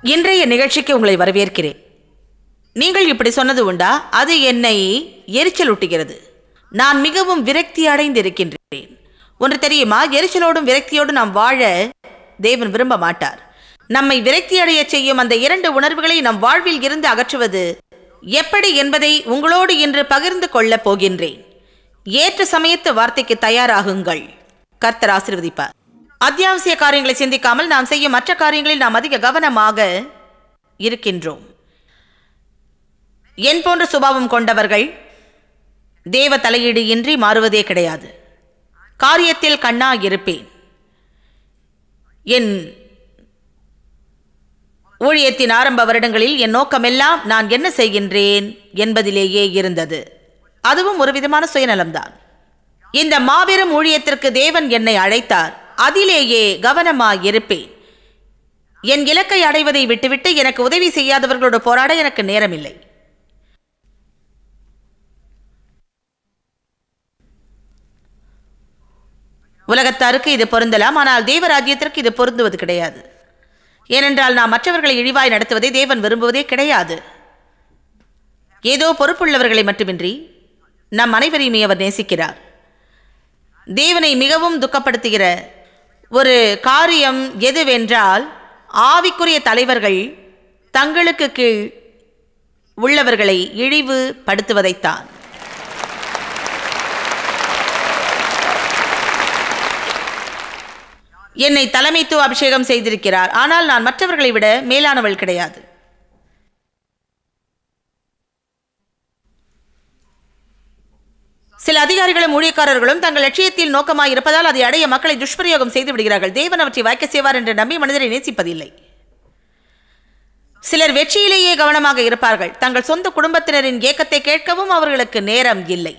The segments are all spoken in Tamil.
இன்றைய நிகழ்ச்சிக்கு உங்களை வரவேற்கிறேன் நீங்கள் இப்படி சொன்னது உண்டா அது என்னை எரிச்சலூட்டுகிறது நான் மிகவும் விரக்தி அடைந்திருக்கின்றேன் ஒன்று தெரியுமா எரிச்சலோடும் விரக்தியோடும் நாம் வாழ தேவன் விரும்ப மாட்டார் நம்மை விரக்தி அடைய செய்யும் அந்த இரண்டு உணர்வுகளை நம் வாழ்வில் இருந்து அகற்றுவது எப்படி என்பதை உங்களோடு இன்று பகிர்ந்து கொள்ளப் போகின்றேன் ஏற்ற சமயத்து வார்த்தைக்கு தயாராகுங்கள் கர்த்தர் ஆசீர்வதிப்பார் அத்தியாவசிய காரியங்களை சிந்திக்காமல் நாம் செய்யும் மற்ற காரியங்களில் நாம் அதிக கவனமாக இருக்கின்றோம் என் போன்ற சுபாவம் கொண்டவர்கள் தேவ தலையீடு இன்றி மாறுவதே கிடையாது காரியத்தில் கண்ணா இருப்பேன் என் ஊழியத்தின் ஆரம்ப வருடங்களில் என் நோக்கமெல்லாம் நான் என்ன செய்கின்றேன் என்பதிலேயே இருந்தது அதுவும் ஒரு விதமான சுயநலம்தான் இந்த மாபெரும் ஊழியத்திற்கு தேவன் என்னை அழைத்தார் அதிலேயே கவனமாய் இருப்பேன் என் இலக்கை அடைவதை விட்டுவிட்டு எனக்கு உதவி செய்யாதவர்களோடு போராட எனக்கு நேரமில்லை உலகத்தாருக்கு இது பொருந்தலாம் ஆனால் தேவராஜ்யத்திற்கு இது பொருந்துவது கிடையாது ஏனென்றால் நாம் மற்றவர்களை இழிவாய் நடத்துவதை தேவன் விரும்புவதே கிடையாது ஏதோ பொறுப்புள்ளவர்களை மட்டுமின்றி நம் அனைவரையுமே அவர் நேசிக்கிறார் தேவனை மிகவும் துக்கப்படுத்துகிற ஒரு காரியம் எதுவென்றால் ஆவிக்குரிய தலைவர்கள் தங்களுக்கு கீழ் உள்ளவர்களை இழிவுபடுத்துவதைத்தான் என்னை தலைமைத்துவ அபிஷேகம் செய்திருக்கிறார் ஆனால் நான் மற்றவர்களை விட மேலானவள் கிடையாது சில அதிகாரிகளும் ஊழியக்காரர்களும் தங்கள் லட்சியத்தில் நோக்கமாய் இருப்பதால் அதை அடைய மக்களை துஷ்பிரயோகம் செய்து விடுகிறார்கள் தேவன் அவற்றை வாய்க்க செய்வார் என்று நம்பி மனிதரை நேசிப்பதில்லை சிலர் வெற்றியிலேயே கவனமாக இருப்பார்கள் தங்கள் சொந்த குடும்பத்தினரின் ஏக்கத்தை கேட்கவும் அவர்களுக்கு நேரம் இல்லை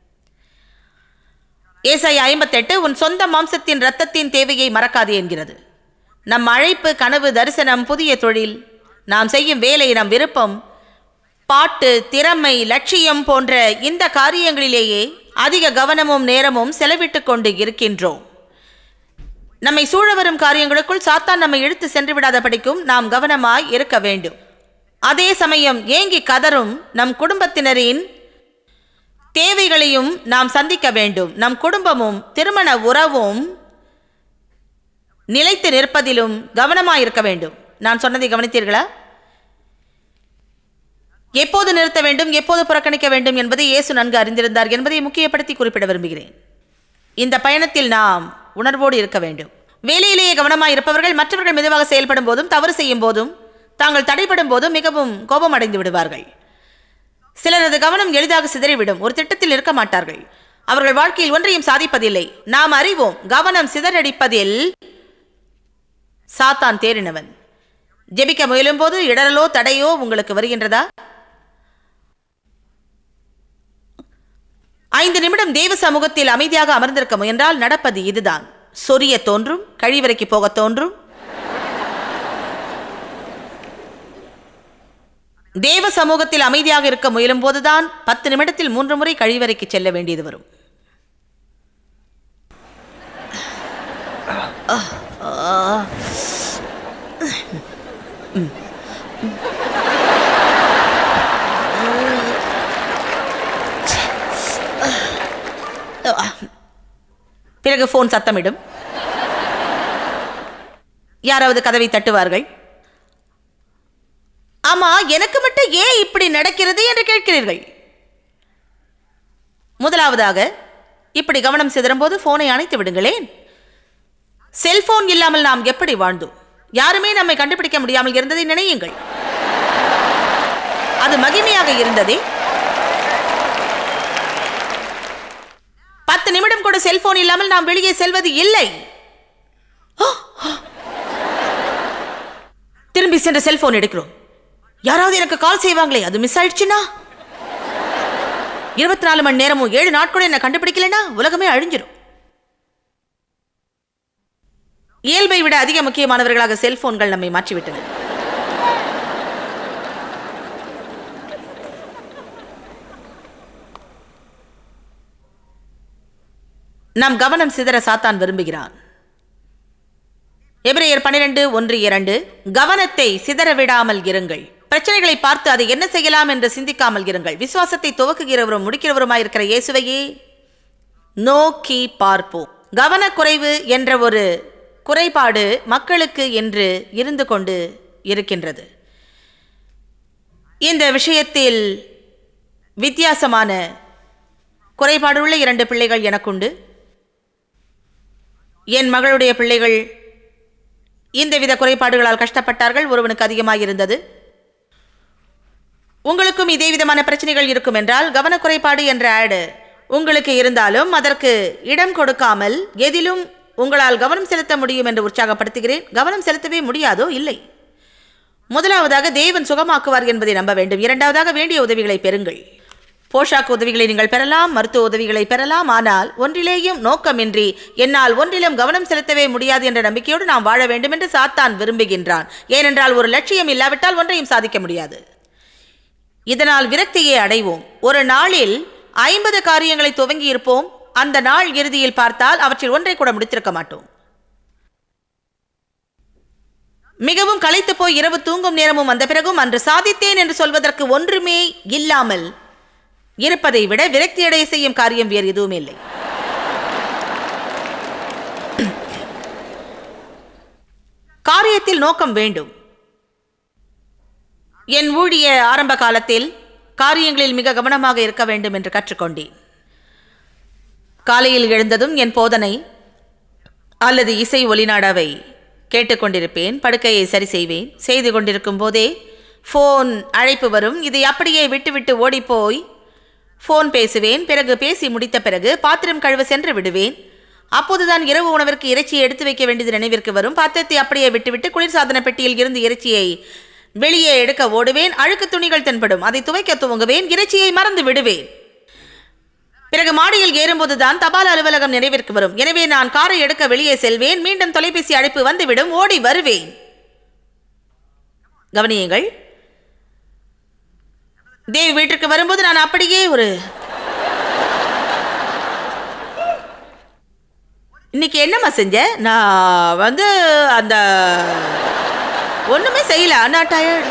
ஏசாய் ஐம்பத்தெட்டு உன் சொந்த மாம்சத்தின் இரத்தத்தின் தேவையை மறக்காது என்கிறது நம் அழைப்பு கனவு தரிசனம் புதிய தொழில் நாம் செய்யும் வேலை நம் விருப்பம் பாட்டு திறமை லட்சியம் போன்ற இந்த காரியங்களிலேயே அதிக கவனமும் நேரமும் செலவிட்டு கொண்டு இருக்கின்றோம் நம்மை சூழ வரும் காரியங்களுக்குள் சாத்தான் நம்மை இழுத்து சென்று விடாத படிக்கும் நாம் கவனமாய் இருக்க வேண்டும் அதே சமயம் ஏங்கி கதரும் நம் குடும்பத்தினரின் தேவைகளையும் நாம் சந்திக்க வேண்டும் நம் குடும்பமும் திருமண உறவும் நிலைத்து நிற்பதிலும் கவனமாயிருக்க வேண்டும் நான் சொன்னதை கவனித்தீர்களா எப்போது நிறுத்த வேண்டும் எப்போது புறக்கணிக்க வேண்டும் என்பதை இயேசு நன்கு அறிந்திருந்தார் என்பதை முக்கியப்படுத்தி குறிப்பிட விரும்புகிறேன் இந்த பயணத்தில் நாம் உணர்வோடு இருக்க வேண்டும் வேலையிலேயே கவனமாக இருப்பவர்கள் மற்றவர்கள் மெதுவாக செயல்படும் போதும் தவறு செய்யும் போதும் தாங்கள் தடைப்படும் போதும் மிகவும் கோபம் அடைந்து விடுவார்கள் சிலரது கவனம் எளிதாக சிதறிவிடும் ஒரு திட்டத்தில் இருக்க மாட்டார்கள் அவர்கள் வாழ்க்கையில் ஒன்றையும் சாதிப்பதில்லை நாம் அறிவோம் கவனம் சிதறடிப்பதில் சாத்தான் தேறினவன் ஜெபிக்க முயலும் போது இடரலோ தடையோ உங்களுக்கு வருகின்றதா ஐந்து நிமிடம் தேவ சமூகத்தில் அமைதியாக அமர்ந்திருக்க முயன்றால் நடப்பது இதுதான் சொரிய தோன்றும் கழிவறைக்கு போக தோன்றும் தேவ சமூகத்தில் அமைதியாக இருக்க முயலும் போதுதான் பத்து நிமிடத்தில் மூன்று முறை கழிவறைக்கு செல்ல வேண்டியது வரும் பிறகு போன் சத்தமிடும் யாராவது கதவை தட்டுவார்கள் ஆமா எனக்கு மட்டும் ஏன் இப்படி நடக்கிறது என்று கேட்கிறீர்கள் முதலாவதாக இப்படி கவனம் சிதறும் போது போனை அணைத்து விடுங்களேன் செல்போன் இல்லாமல் நாம் எப்படி வாழ்ந்தோம் யாருமே நம்மை கண்டுபிடிக்க முடியாமல் இருந்ததை நினையுங்கள் அது மகிமையாக இருந்ததே பத்து நிமிடம் கூட செல்போன் இல்லாமல் நாம் வெளியே செல்வது இல்லை திரும்பி சென்ற செல்போன் எடுக்கிறோம் யாராவது எனக்கு கால் செய்வாங்களே அது மிஸ் ஆயிடுச்சுன்னா இருபத்தி நாலு மணி நேரமும் ஏழு நாட்களும் என்ன கண்டுபிடிக்கலனா உலகமே அழிஞ்சிடும் இயல்பை விட அதிக முக்கியமானவர்களாக செல்போன்கள் நம்மை மாற்றிவிட்டன நம் கவனம் சிதற சாத்தான் விரும்புகிறான் எபிரேயர் பன்னிரண்டு ஒன்று இரண்டு கவனத்தை சிதற விடாமல் இருங்கள் பிரச்சனைகளை பார்த்து அதை என்ன செய்யலாம் என்று சிந்திக்காமல் இருங்கள் விசுவாசத்தை துவக்குகிறவரும் முடிக்கிறவருமாயிருக்கிற இயேசுவையே நோக்கி பார்ப்போம் கவனக்குறைவு என்ற ஒரு குறைபாடு மக்களுக்கு என்று இருந்து கொண்டு இருக்கின்றது இந்த விஷயத்தில் வித்தியாசமான குறைபாடுள்ள இரண்டு பிள்ளைகள் எனக்குண்டு என் மகளுடைய பிள்ளைகள் இந்தவித குறைபாடுகளால் கஷ்டப்பட்டார்கள் ஒருவனுக்கு அதிகமாக இருந்தது உங்களுக்கும் இதே விதமான பிரச்சனைகள் இருக்கும் என்றால் கவனக்குறைபாடு என்ற ஆடு உங்களுக்கு இருந்தாலும் அதற்கு இடம் கொடுக்காமல் எதிலும் உங்களால் கவனம் செலுத்த முடியும் என்று உற்சாகப்படுத்துகிறேன் கவனம் செலுத்தவே முடியாதோ இல்லை முதலாவதாக தேவன் சுகமாக்குவார் என்பதை நம்ப வேண்டும் இரண்டாவதாக வேண்டிய உதவிகளை பெறுங்கள் போஷாக்கு உதவிகளை நீங்கள் பெறலாம் மருத்துவ உதவிகளை பெறலாம் ஆனால் ஒன்றிலேயும் நோக்கமின்றி என்னால் ஒன்றிலும் கவனம் செலுத்தவே முடியாது என்ற நம்பிக்கையோடு நாம் வாழ வேண்டும் என்று சாத்தான் விரும்புகின்றான் ஏனென்றால் ஒரு லட்சியம் இல்லாவிட்டால் ஒன்றையும் சாதிக்க முடியாது இதனால் விரக்தியை அடைவோம் ஒரு நாளில் ஐம்பது காரியங்களை துவங்கி இருப்போம் அந்த நாள் இறுதியில் பார்த்தால் அவற்றில் ஒன்றை கூட முடித்திருக்க மாட்டோம் மிகவும் களைத்து போய் இரவு தூங்கும் நேரமும் வந்த பிறகும் அன்று சாதித்தேன் என்று சொல்வதற்கு ஒன்றுமே இல்லாமல் இருப்பதை விட விரக்தியடைய செய்யும் காரியம் வேறு எதுவுமே இல்லை காரியத்தில் நோக்கம் வேண்டும் என் ஊழிய ஆரம்ப காலத்தில் காரியங்களில் மிக கவனமாக இருக்க வேண்டும் என்று கற்றுக்கொண்டேன் காலையில் எழுந்ததும் என் போதனை அல்லது இசை ஒலிநாடாவை கேட்டுக்கொண்டிருப்பேன் படுக்கையை சரி செய்வேன் செய்து கொண்டிருக்கும் போதே ஃபோன் அழைப்பு வரும் இதை அப்படியே விட்டுவிட்டு ஓடிப்போய் ஃபோன் பேசுவேன் பிறகு பேசி முடித்த பிறகு பாத்திரம் கழுவ சென்று விடுவேன் அப்போதுதான் இரவு உணவிற்கு இறைச்சியை எடுத்து வைக்க வேண்டியது நினைவிற்கு வரும் பாத்திரத்தை அப்படியே விட்டுவிட்டு குளிர்சாதன பெட்டியில் இருந்து இறைச்சியை வெளியே எடுக்க ஓடுவேன் அழுக்கு துணிகள் தென்படும் அதை துவைக்க துவங்குவேன் இறைச்சியை மறந்து விடுவேன் பிறகு மாடியில் ஏறும்போதுதான் தபால் அலுவலகம் நிறைவிற்கு வரும் எனவே நான் காரை எடுக்க வெளியே செல்வேன் மீண்டும் தொலைபேசி அழைப்பு வந்துவிடும் ஓடி வருவேன் கவனியுங்கள் தேவி வீட்டிற்கு வரும்போது நான் அப்படியே ஒரு இன்னைக்கு என்னம்மா செஞ்ச நான் வந்து அந்த ஒண்ணுமே செய்யல நான் டயர்ட்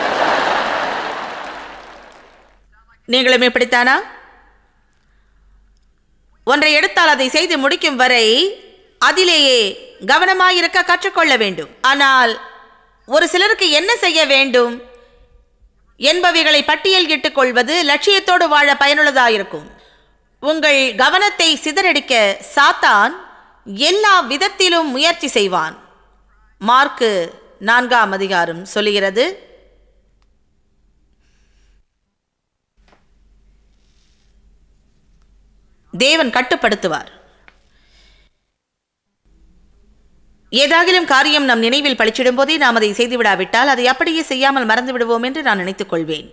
நீங்களும் இப்படித்தானா ஒன்றை எடுத்தால் அதை செய்து முடிக்கும் வரை அதிலேயே கவனமாயிருக்க கற்றுக்கொள்ள வேண்டும் ஆனால் ஒரு சிலருக்கு என்ன செய்ய வேண்டும் என்பவைகளை பட்டியலிட்டுக் கொள்வது லட்சியத்தோடு வாழ பயனுள்ளதாயிருக்கும் உங்கள் கவனத்தை சிதறடிக்க சாத்தான் எல்லா விதத்திலும் முயற்சி செய்வான் மார்க்கு நான்காம் அதிகாரம் சொல்லுகிறது தேவன் கட்டுப்படுத்துவார் ஏதாகிலும் காரியம் நம் நினைவில் பழிச்சிடும் போதே நாம் அதை செய்துவிடாவிட்டால் அதை அப்படியே செய்யாமல் மறந்து விடுவோம் என்று நான் நினைத்துக் கொள்வேன்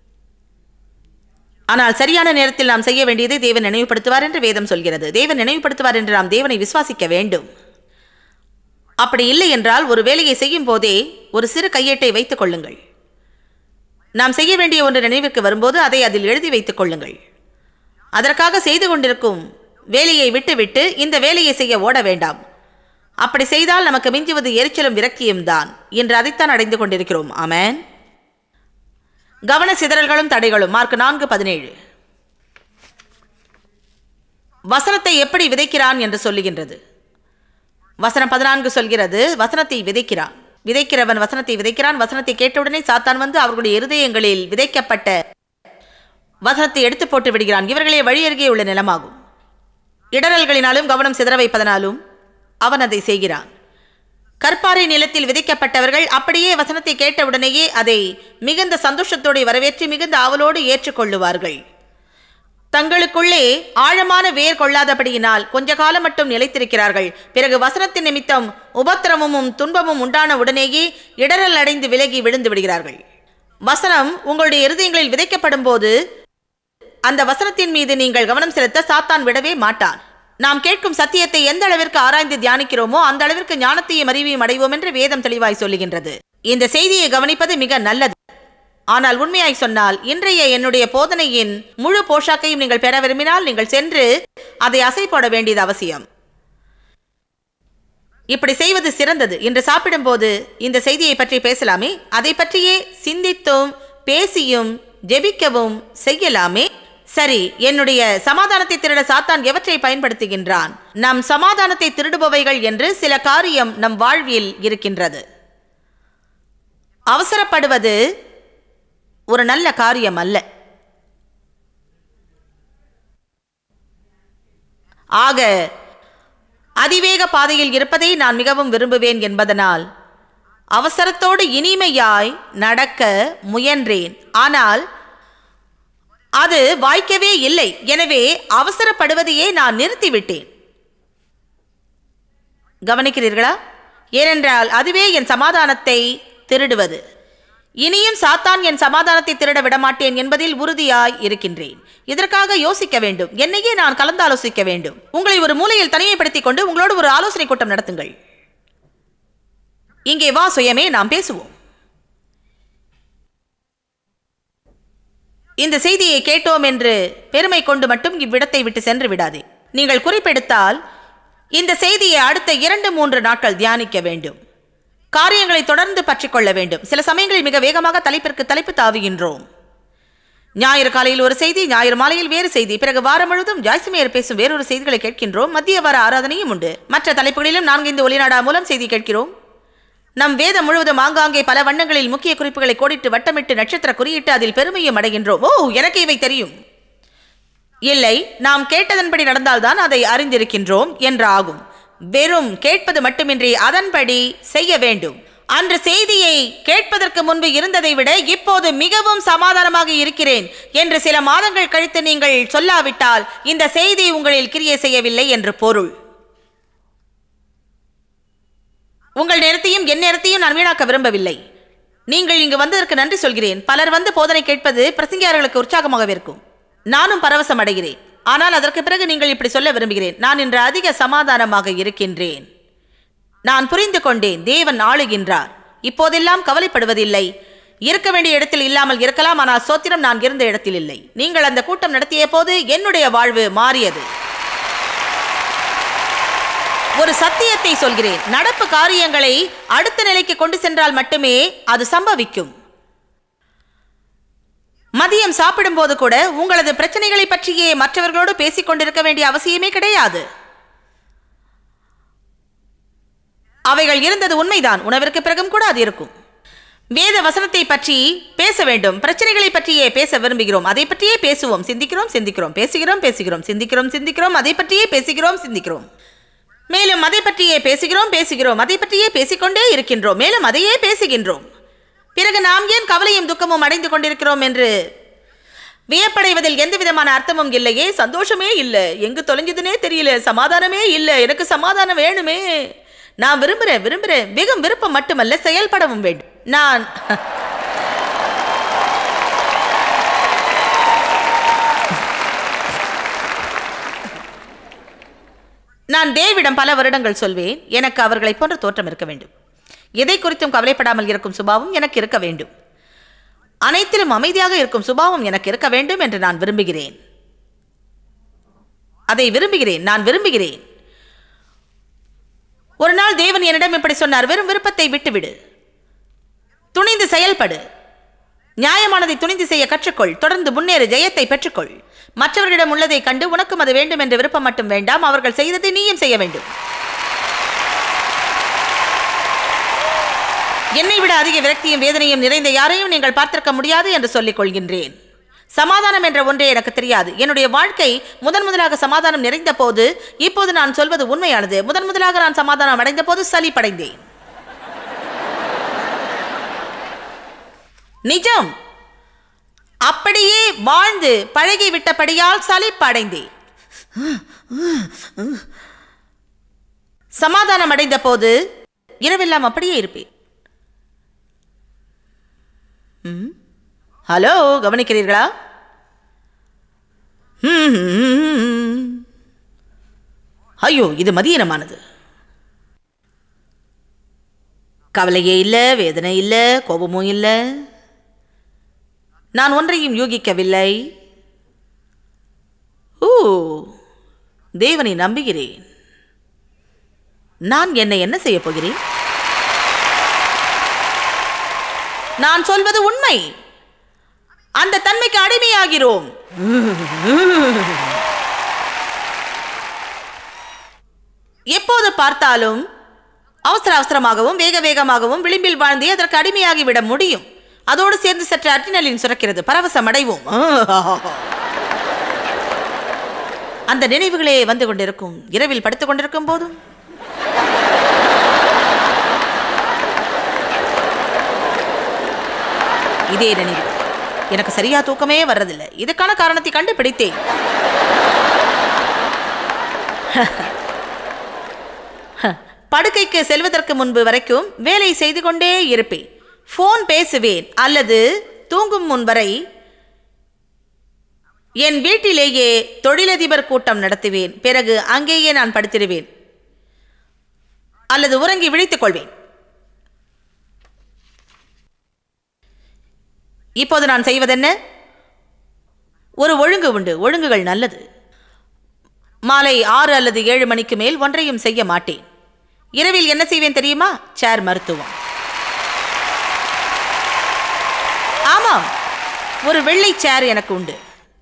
ஆனால் சரியான நேரத்தில் நாம் செய்ய வேண்டியதை தேவன் நினைவுபடுத்துவார் என்று வேதம் சொல்கிறது தேவன் நினைவுபடுத்துவார் என்று நாம் தேவனை விசுவாசிக்க வேண்டும் அப்படி இல்லை என்றால் ஒரு வேலையை செய்யும் போதே ஒரு சிறு கையேட்டை வைத்துக் கொள்ளுங்கள் நாம் செய்ய வேண்டிய ஒன்று நினைவுக்கு வரும்போது அதை அதில் எழுதி வைத்துக் கொள்ளுங்கள் அதற்காக செய்து கொண்டிருக்கும் வேலையை விட்டுவிட்டு இந்த வேலையை செய்ய ஓட வேண்டாம் அப்படி செய்தால் நமக்கு மிஞ்சுவது எரிச்சலும் விரக்தியும் தான் என்று அதைத்தான் அடைந்து கொண்டிருக்கிறோம் ஆமேன் கவன சிதறல்களும் தடைகளும் மார்க் நான்கு பதினேழு வசனத்தை எப்படி விதைக்கிறான் என்று சொல்லுகின்றது வசனம் பதினான்கு சொல்கிறது வசனத்தை விதைக்கிறான் விதைக்கிறவன் வசனத்தை விதைக்கிறான் வசனத்தை கேட்டவுடனே சாத்தான் வந்து அவர்களுடைய இருதயங்களில் விதைக்கப்பட்ட வசனத்தை எடுத்து போட்டு விடுகிறான் இவர்களே வழியருகே உள்ள நிலமாகும் இடரல்களினாலும் கவனம் சிதற வைப்பதனாலும் அவன் அதை செய்கிறான் கற்பாறை நிலத்தில் விதைக்கப்பட்டவர்கள் அப்படியே வசனத்தை கேட்டவுடனேயே அதை மிகுந்த சந்தோஷத்தோடு வரவேற்று மிகுந்த ஆவலோடு ஏற்றுக்கொள்ளுவார்கள் தங்களுக்குள்ளே ஆழமான வேர் கொள்ளாதபடியினால் கொஞ்ச காலம் மட்டும் நிலைத்திருக்கிறார்கள் பிறகு வசனத்தின் நிமித்தம் உபத்திரமும் துன்பமும் உண்டான உடனேயே இடரல் அடைந்து விலகி விழுந்து விடுகிறார்கள் வசனம் உங்களுடைய இருதயங்களில் விதைக்கப்படும் போது அந்த வசனத்தின் மீது நீங்கள் கவனம் செலுத்த சாத்தான் விடவே மாட்டான் நாம் கேட்கும் சத்தியத்தை எந்த அளவிற்கு ஆராய்ந்து தியானிக்கிறோமோ அந்த அளவிற்கு ஞானத்தையும் அறிவையும் அடைவோம் என்று வேதம் தெளிவாய் சொல்லுகின்றது இந்த செய்தியை கவனிப்பது மிக நல்லது ஆனால் உண்மையாய் சொன்னால் இன்றைய என்னுடைய போதனையின் முழு போஷாக்கையும் நீங்கள் பெற விரும்பினால் நீங்கள் சென்று அதை அசை போட வேண்டியது அவசியம் இப்படி செய்வது சிறந்தது இன்று சாப்பிடும்போது இந்த செய்தியை பற்றி பேசலாமே அதை பற்றியே சிந்தித்தும் பேசியும் ஜெபிக்கவும் செய்யலாமே சரி என்னுடைய சமாதானத்தை திருட சாத்தான் எவற்றை பயன்படுத்துகின்றான் நம் சமாதானத்தை திருடுபவைகள் என்று சில காரியம் நம் வாழ்வில் இருக்கின்றது அவசரப்படுவது ஒரு நல்ல காரியம் அல்ல ஆக அதிவேக பாதையில் இருப்பதை நான் மிகவும் விரும்புவேன் என்பதனால் அவசரத்தோடு இனிமையாய் நடக்க முயன்றேன் ஆனால் அது வாய்க்கவே இல்லை எனவே அவசரப்படுவதையே நான் நிறுத்திவிட்டேன் கவனிக்கிறீர்களா ஏனென்றால் அதுவே என் சமாதானத்தை திருடுவது இனியும் சாத்தான் என் சமாதானத்தை திருட விடமாட்டேன் என்பதில் உறுதியாய் இருக்கின்றேன் இதற்காக யோசிக்க வேண்டும் என்னையே நான் கலந்தாலோசிக்க வேண்டும் உங்களை ஒரு மூலையில் தனிமைப்படுத்திக் கொண்டு உங்களோடு ஒரு ஆலோசனை கூட்டம் நடத்துங்கள் இங்கே வா சுயமே நாம் பேசுவோம் இந்த செய்தியை கேட்டோம் என்று பெருமை கொண்டு மட்டும் இவ்விடத்தை விட்டு சென்று விடாதே நீங்கள் குறிப்பெடுத்தால் இந்த செய்தியை அடுத்த இரண்டு மூன்று நாட்கள் தியானிக்க வேண்டும் காரியங்களை தொடர்ந்து பற்றிக்கொள்ள வேண்டும் சில சமயங்களில் மிக வேகமாக தலைப்பிற்கு தலைப்பு தாவுகின்றோம் ஞாயிறு காலையில் ஒரு செய்தி ஞாயிறு மாலையில் வேறு செய்தி பிறகு வாரம் முழுவதும் ஜாய்சிமேயர் பேசும் வேறொரு செய்திகளை கேட்கின்றோம் மத்திய வார ஆராதனையும் உண்டு மற்ற தலைப்புகளிலும் நான்கைந்து ஒளிநாடா மூலம் செய்தி கேட்கிறோம் நம் வேதம் முழுவதும் ஆங்காங்கே பல வண்ணங்களில் முக்கிய குறிப்புகளை கோடிட்டு வட்டமிட்டு நட்சத்திர குறியிட்டு அதில் பெருமையும் அடைகின்றோம் ஓ எனக்கு இவை தெரியும் இல்லை நாம் கேட்டதன்படி நடந்தால்தான் அதை அறிந்திருக்கின்றோம் என்று ஆகும் வெறும் கேட்பது மட்டுமின்றி அதன்படி செய்ய வேண்டும் அன்று செய்தியை கேட்பதற்கு முன்பு இருந்ததை விட இப்போது மிகவும் சமாதானமாக இருக்கிறேன் என்று சில மாதங்கள் கழித்து நீங்கள் சொல்லாவிட்டால் இந்த செய்தி உங்களில் கிரியை செய்யவில்லை என்று பொருள் உங்கள் நேரத்தையும் என் நேரத்தையும் நான் வீணாக்க விரும்பவில்லை நீங்கள் இங்கு வந்ததற்கு நன்றி சொல்கிறேன் பலர் வந்து போதனை கேட்பது பிரசங்கியாளர்களுக்கு உற்சாகமாக இருக்கும் நானும் பரவசம் அடைகிறேன் ஆனால் அதற்கு பிறகு நீங்கள் இப்படி சொல்ல விரும்புகிறேன் நான் இன்று அதிக சமாதானமாக இருக்கின்றேன் நான் புரிந்து கொண்டேன் தேவன் ஆளுகின்றார் இப்போதெல்லாம் கவலைப்படுவதில்லை இருக்க வேண்டிய இடத்தில் இல்லாமல் இருக்கலாம் ஆனால் சோத்திரம் நான் இருந்த இடத்தில் இல்லை நீங்கள் அந்த கூட்டம் நடத்திய போது என்னுடைய வாழ்வு மாறியது ஒரு சத்தியத்தை சொல்கிறேன் நடப்பு காரியங்களை அடுத்த நிலைக்கு கொண்டு சென்றால் மட்டுமே அது சம்பவிக்கும் மதியம் சாப்பிடும்போது கூட உங்களது பிரச்சனைகளை பற்றியே மற்றவர்களோடு பேசிக் கொண்டிருக்க வேண்டிய அவசியமே கிடையாது அவைகள் இருந்தது உண்மைதான் உணவிற்கு பிறகும் கூட அது இருக்கும் வேத வசனத்தை பற்றி பேச வேண்டும் பிரச்சனைகளை பற்றியே பேச விரும்புகிறோம் அதை பற்றியே பேசுவோம் சிந்திக்கிறோம் சிந்திக்கிறோம் பேசுகிறோம் பேசுகிறோம் சிந்திக்கிறோம் சிந்திக்கிறோம் அதை பற்றியே பேசுகிறோம் சிந்திக்கிறோம் மேலும் அதை பற்றியே பேசுகிறோம் பேசுகிறோம் அதை பற்றியே பேசிக்கொண்டே இருக்கின்றோம் மேலும் அதையே பேசுகின்றோம் பிறகு நாம் ஏன் கவலையும் துக்கமும் அடைந்து கொண்டிருக்கிறோம் என்று வியப்படைவதில் எந்த விதமான அர்த்தமும் இல்லையே சந்தோஷமே இல்லை எங்கு தொலைஞ்சதுனே தெரியல சமாதானமே இல்லை எனக்கு சமாதானம் வேணுமே நான் விரும்புறேன் விரும்புறேன் வெறும் விருப்பம் மட்டுமல்ல செயல்படவும் வேண்டும் நான் நான் தேவிடம் பல வருடங்கள் சொல்வேன் எனக்கு அவர்களைப் போன்ற தோற்றம் இருக்க வேண்டும் எதை குறித்தும் கவலைப்படாமல் இருக்கும் சுபாவம் எனக்கு இருக்க வேண்டும் அனைத்திலும் அமைதியாக இருக்கும் சுபாவம் எனக்கு இருக்க வேண்டும் என்று நான் விரும்புகிறேன் அதை விரும்புகிறேன் நான் விரும்புகிறேன் ஒரு நாள் தேவன் என்னிடம் இப்படி சொன்னார் வெறும் விருப்பத்தை விட்டுவிடு துணிந்து செயல்படு நியாயமானதை துணிந்து செய்ய கற்றுக்கொள் தொடர்ந்து முன்னேறு ஜெயத்தை பெற்றுக்கொள் மற்றவர்களிடம் உள்ளதை கண்டு உனக்கும் அது வேண்டும் என்ற விருப்பம் மட்டும் வேண்டாம் அவர்கள் செய்ததை நீயும் செய்ய வேண்டும் என்னை விட அதிக விரக்தியும் வேதனையும் நிறைந்த யாரையும் நீங்கள் பார்த்திருக்க முடியாது என்று சொல்லிக் கொள்கின்றேன் சமாதானம் என்ற ஒன்றே எனக்கு தெரியாது என்னுடைய வாழ்க்கை முதன் முதலாக சமாதானம் நிறைந்த போது இப்போது நான் சொல்வது உண்மையானது முதன் முதலாக நான் சமாதானம் அடைந்த போது சலிப்படைந்தேன் நிஜம் அப்படியே வாழ்ந்து பழகி விட்டபடியால் சலிப்படைந்தேன் சமாதானம் அடைந்த போது இரவெல்லாம் அப்படியே இருப்பேன் ம். ஹலோ கவனிக்கிறீர்களா ம். ஐயோ இது மதியனமானது கவலையே இல்லை வேதனை இல்லை கோபமும் இல்லை நான் ஒன்றையும் யூகிக்கவில்லை ஓ தேவனை நம்புகிறேன் நான் என்னை என்ன செய்ய போகிறேன் நான் சொல்வது உண்மை அந்த தன்மைக்கு அடிமையாகிறோம் எப்போது பார்த்தாலும் அவசர அவசரமாகவும் வேக வேகமாகவும் விளிம்பில் வாழ்ந்தே அதற்கு அடிமையாகி விட முடியும் அதோடு சேர்ந்து சற்று அட்ரினலின் சுரக்கிறது பரவசம் அடைவோம் அந்த நினைவுகளே வந்து கொண்டிருக்கும் இரவில் படுத்துக் கொண்டிருக்கும் போதும் இதே நினைவு எனக்கு சரியா தூக்கமே வர்றதில்லை இதுக்கான காரணத்தை கண்டுபிடித்தேன் படுக்கைக்கு செல்வதற்கு முன்பு வரைக்கும் வேலை செய்து கொண்டே இருப்பேன் ஃபோன் பேசுவேன் அல்லது தூங்கும் முன் வரை என் வீட்டிலேயே தொழிலதிபர் கூட்டம் நடத்துவேன் பிறகு அங்கேயே நான் படுத்திடுவேன் அல்லது உறங்கி விழித்துக் கொள்வேன் இப்போது நான் செய்வதென்ன ஒரு ஒழுங்கு உண்டு ஒழுங்குகள் நல்லது மாலை ஆறு அல்லது ஏழு மணிக்கு மேல் ஒன்றையும் செய்ய மாட்டேன் இரவில் என்ன செய்வேன் தெரியுமா சேர் மருத்துவம் ஆமாம் ஒரு வெள்ளை சேர் எனக்கு உண்டு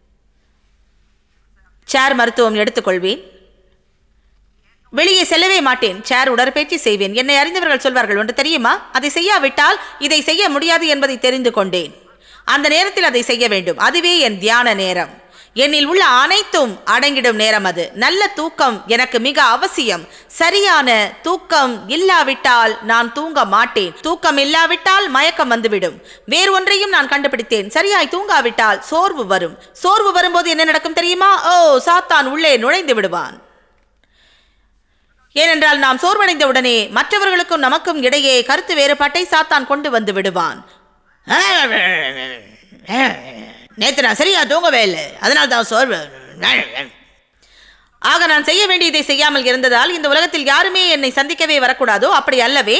சேர் மருத்துவம் எடுத்துக்கொள்வேன் வெளியே செல்லவே மாட்டேன் சேர் உடற்பயிற்சி செய்வேன் என்னை அறிந்தவர்கள் சொல்வார்கள் ஒன்று தெரியுமா அதை செய்யாவிட்டால் இதை செய்ய முடியாது என்பதை தெரிந்து கொண்டேன் அந்த நேரத்தில் அதை செய்ய வேண்டும் அதுவே என் தியான நேரம் என்னில் உள்ள அனைத்தும் அடங்கிடும் நேரம் அது நல்ல தூக்கம் எனக்கு மிக அவசியம் சரியான தூக்கம் இல்லாவிட்டால் நான் தூங்க மாட்டேன் தூக்கம் இல்லாவிட்டால் மயக்கம் வந்துவிடும் வேறு ஒன்றையும் நான் கண்டுபிடித்தேன் சரியாய் தூங்காவிட்டால் சோர்வு வரும் சோர்வு வரும்போது என்ன நடக்கும் தெரியுமா ஓ சாத்தான் உள்ளே நுழைந்து விடுவான் ஏனென்றால் நாம் சோர்வடைந்த உடனே மற்றவர்களுக்கும் நமக்கும் இடையே கருத்து வேறுபாட்டை சாத்தான் கொண்டு வந்து விடுவான் நேற்று நான் சரியா தூங்கவே இல்லை அதனால தான் சோர்வு ஆக நான் செய்ய வேண்டியதை செய்யாமல் இருந்ததால் இந்த உலகத்தில் யாருமே என்னை சந்திக்கவே வரக்கூடாதோ அப்படி அல்லவே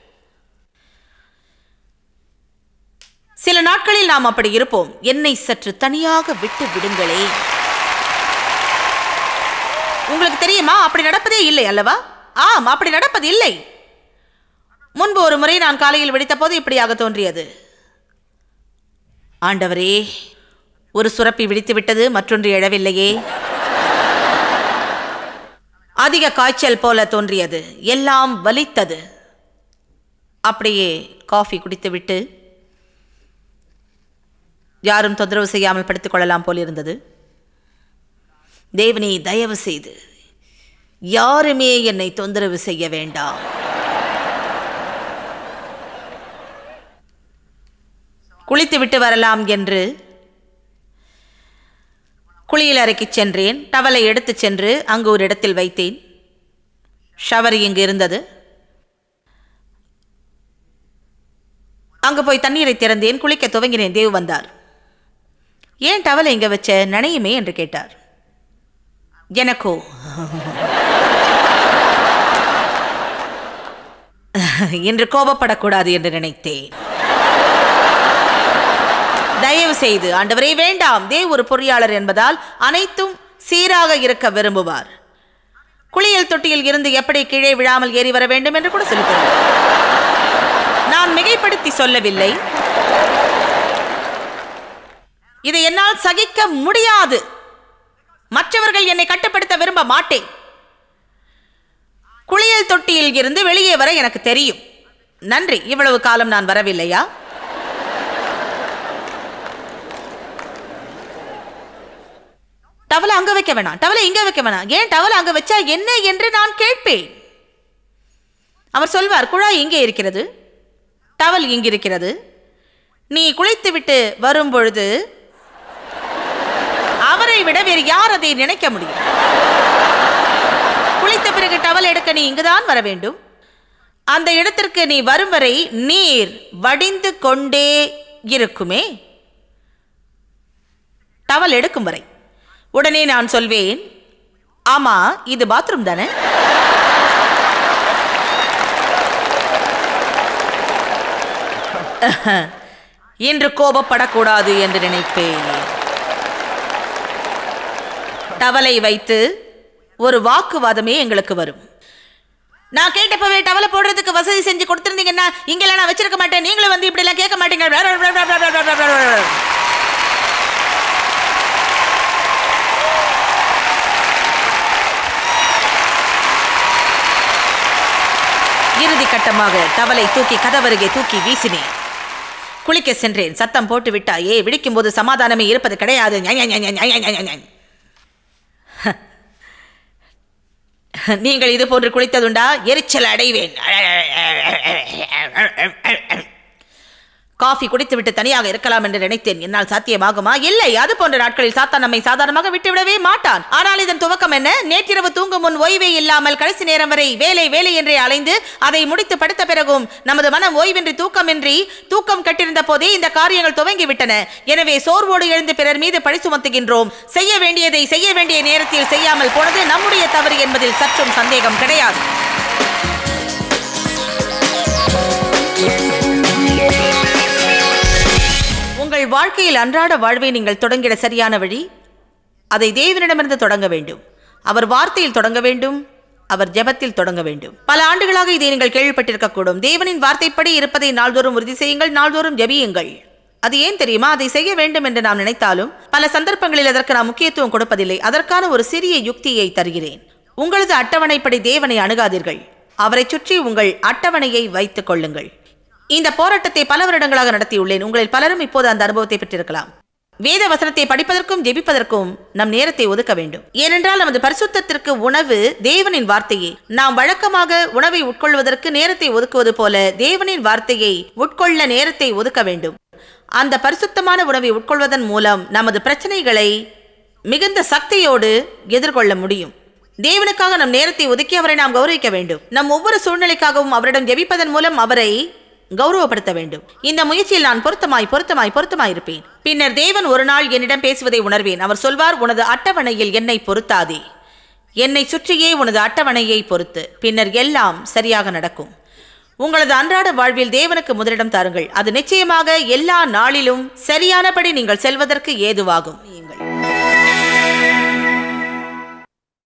சில நாட்களில் நாம் அப்படி இருப்போம் என்னை சற்று தனியாக விட்டு விடுங்களே உங்களுக்கு தெரியுமா அப்படி நடப்பதே இல்லை அல்லவா ஆம் அப்படி நடப்பது இல்லை முன்பு ஒரு முறை நான் காலையில் வெடித்த போது இப்படியாக தோன்றியது ஆண்டவரே ஒரு சுரப்பி விழித்து விட்டது மற்றொன்று எழவில்லையே அதிக காய்ச்சல் போல தோன்றியது எல்லாம் வலித்தது அப்படியே காஃபி குடித்துவிட்டு யாரும் தொந்தரவு செய்யாமல் படுத்துக் கொள்ளலாம் போல் இருந்தது தேவனே தயவு செய்து யாருமே என்னை தொந்தரவு செய்ய வேண்டாம் குளித்து விட்டு வரலாம் என்று குளியல் அறைக்கு சென்றேன் டவலை எடுத்துச் சென்று அங்கு ஒரு இடத்தில் வைத்தேன் ஷவர் இங்கு இருந்தது அங்கு போய் தண்ணீரை திறந்தேன் குளிக்க துவங்கினேன் தேவ் வந்தார் ஏன் டவலை இங்க வச்ச நனையுமே என்று கேட்டார் எனக்கோ இன்று கோபப்படக்கூடாது என்று நினைத்தேன் தயவு செய்து ஆண்டவரே வேண்டாம் தேவ் ஒரு பொறியாளர் என்பதால் அனைத்தும் சீராக இருக்க விரும்புவார் குளியல் தொட்டியில் இருந்து எப்படி கீழே விழாமல் ஏறி வர வேண்டும் என்று கூட சொல்லுகிறேன் நான் மிகைப்படுத்தி சொல்லவில்லை இதை என்னால் சகிக்க முடியாது மற்றவர்கள் என்னை கட்டுப்படுத்த விரும்ப மாட்டேன் குளியல் தொட்டியில் இருந்து வெளியே வர எனக்கு தெரியும் நன்றி இவ்வளவு காலம் நான் வரவில்லையா டவலை அங்க வைக்க வேணாம் டவலை இங்க வைக்க வேணாம் ஏன் டவலை அங்க வச்சா என்ன என்று நான் கேட்பேன் அவர் சொல்வார் குழாய் இங்கே இருக்கிறது டவல் இங்கு இருக்கிறது நீ குளித்து விட்டு வரும் பொழுது அவரை விட வேறு யார் அதை நினைக்க முடியும் குளித்த பிறகு டவல் எடுக்க நீ இங்குதான் வர வேண்டும் அந்த இடத்திற்கு நீ வரும் வரை நீர் வடிந்து கொண்டே இருக்குமே டவல் எடுக்கும் வரை உடனே நான் சொல்வேன் ஆமா இது பாத்ரூம் தானே இன்று கோபப்படக்கூடாது என்று நினைப்பேன் டவலை வைத்து ஒரு வாக்குவாதமே எங்களுக்கு வரும் நான் கேட்டப்பவே டவலை போடுறதுக்கு வசதி செஞ்சு கொடுத்துருந்தீங்கன்னா இங்கெல்லாம் நான் வச்சிருக்க மாட்டேன் நீங்களும் வந்து இப்படி எல்லாம் கேட்க மாட்டீங்க இறுதி கட்டமாக டவலை தூக்கி கதவருகே தூக்கி வீசினேன் குளிக்க சென்றேன் சத்தம் போட்டு விட்டாயே விழிக்கும் போது சமாதானமே இருப்பது கிடையாது ஞா, ஞா, ஞா, ஞா, ஞா, ஞா, ஞா, ஞா. நீங்கள் இது போன்று குளித்ததுண்டா எரிச்சல் அடைவேன் காஃபி குடித்துவிட்டு தனியாக இருக்கலாம் என்று நினைத்தேன் என்னால் சாத்தியமாகுமா இல்லை அது போன்ற நாட்களில் சாத்தான் நம்மை சாதாரணமாக விட்டுவிடவே மாட்டான் ஆனால் இதன் துவக்கம் என்ன நேற்றிரவு தூங்கும் முன் ஓய்வே இல்லாமல் கடைசி நேரம் வரை வேலை வேலை என்றே அலைந்து அதை முடித்து படுத்த பிறகும் நமது மனம் ஓய்வின்றி தூக்கமின்றி தூக்கம் கட்டிருந்த போதே இந்த காரியங்கள் துவங்கி விட்டன எனவே சோர்வோடு எழுந்து பிறர் மீது பழி சுமத்துகின்றோம் செய்ய வேண்டியதை செய்ய வேண்டிய நேரத்தில் செய்யாமல் போனது நம்முடைய தவறு என்பதில் சற்றும் சந்தேகம் கிடையாது உங்கள் வாழ்க்கையில் அன்றாட வாழ்வை நீங்கள் தொடங்கிட சரியான வழி அதை தேவனிடமிருந்து தொடங்க வேண்டும் அவர் வார்த்தையில் தொடங்க வேண்டும் அவர் ஜெபத்தில் தொடங்க வேண்டும் பல ஆண்டுகளாக இதை நீங்கள் கேள்விப்பட்டிருக்கக்கூடும் தேவனின் வார்த்தைப்படி இருப்பதை நாள்தோறும் உறுதி செய்யுங்கள் நாள்தோறும் ஜெபியுங்கள் அது ஏன் தெரியுமா அதை செய்ய வேண்டும் என்று நாம் நினைத்தாலும் பல சந்தர்ப்பங்களில் அதற்கு நாம் முக்கியத்துவம் கொடுப்பதில்லை அதற்கான ஒரு சிறிய யுக்தியை தருகிறேன் உங்களது அட்டவணைப்படி தேவனை அணுகாதீர்கள் அவரை சுற்றி உங்கள் அட்டவணையை வைத்துக் கொள்ளுங்கள் இந்த போராட்டத்தை பல வருடங்களாக நடத்தியுள்ளேன் உங்களில் பலரும் இப்போது அந்த அனுபவத்தை பெற்றிருக்கலாம் வேத வசனத்தை படிப்பதற்கும் ஜெபிப்பதற்கும் நம் நேரத்தை ஒதுக்க வேண்டும் ஏனென்றால் நமது பரிசுத்தத்திற்கு உணவு தேவனின் வார்த்தையே நாம் வழக்கமாக உணவை உட்கொள்வதற்கு நேரத்தை ஒதுக்குவது போல தேவனின் வார்த்தையை உட்கொள்ள நேரத்தை ஒதுக்க வேண்டும் அந்த பரிசுத்தமான உணவை உட்கொள்வதன் மூலம் நமது பிரச்சனைகளை மிகுந்த சக்தியோடு எதிர்கொள்ள முடியும் தேவனுக்காக நம் நேரத்தை ஒதுக்கி அவரை நாம் கௌரவிக்க வேண்டும் நம் ஒவ்வொரு சூழ்நிலைக்காகவும் அவரிடம் ஜெபிப்பதன் மூலம் அவரை கௌரவப்படுத்த வேண்டும் இந்த முயற்சியில் நான் பொருத்தமாய் பொருத்தமாய் பொருத்தமாய் இருப்பேன் பின்னர் தேவன் ஒரு நாள் என்னிடம் பேசுவதை உணர்வேன் அவர் சொல்வார் உனது அட்டவணையில் என்னை பொருத்தாதே என்னை சுற்றியே உனது அட்டவணையை பொறுத்து பின்னர் எல்லாம் சரியாக நடக்கும் உங்களது அன்றாட வாழ்வில் தேவனுக்கு முதலிடம் தாருங்கள் அது நிச்சயமாக எல்லா நாளிலும் சரியானபடி நீங்கள் செல்வதற்கு ஏதுவாகும்